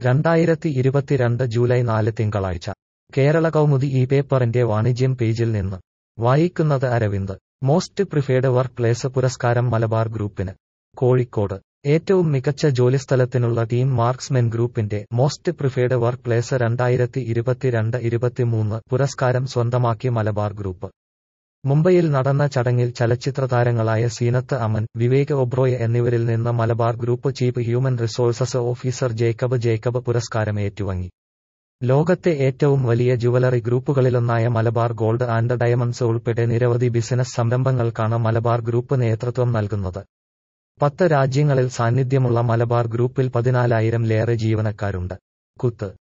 രണ്ടായിരത്തി ഇരുപത്തിരണ്ട് ജൂലൈ നാല് തിങ്കളാഴ്ച കേരള കൗമുദി ഈ പേപ്പറിന്റെ വാണിജ്യം പേജിൽ നിന്ന് വായിക്കുന്നത് Aravind most preferred work place പുരസ്കാരം മലബാർ ഗ്രൂപ്പിന് കോഴിക്കോട് ഏറ്റവും മികച്ച ജോലിസ്ഥലത്തിനുള്ള ടീം മാർക്സ്മെൻ ഗ്രൂപ്പിന്റെ മോസ്റ്റ് പ്രിഫേർഡ് വർക്ക് പ്ലേസ് രണ്ടായിരത്തി ഇരുപത്തിരണ്ട് ഇരുപത്തിമൂന്ന് പുരസ്കാരം സ്വന്തമാക്കി മലബാർ ഗ്രൂപ്പ് മുംബൈയിൽ നടന്ന ചടങ്ങിൽ ചലച്ചിത്ര താരങ്ങളായ സീനത്ത് അമൻ വിവേക് ഒബ്രോയ് എന്നിവരിൽ നിന്ന് Malabar group chief human resources officer Jacob Jacob പുരസ്കാരം ഏറ്റുവാങ്ങി ലോകത്തെ ഏറ്റവും വലിയ ജുവലറി ഗ്രൂപ്പുകളിലൊന്നായ മലബാർ ഗോൾഡ് ആൻഡ് ഡയമണ്ട്സ് ഉൾപ്പെടെ നിരവധി ബിസിനസ് സംരംഭങ്ങൾക്കാണ് മലബാർ ഗ്രൂപ്പ് നേതൃത്വം നൽകുന്നത് പത്ത് രാജ്യങ്ങളിൽ സാന്നിധ്യമുള്ള മലബാർ ഗ്രൂപ്പിൽ പതിനാലായിരം ലേറെ ജീവനക്കാരുണ്ട് കുത്ത്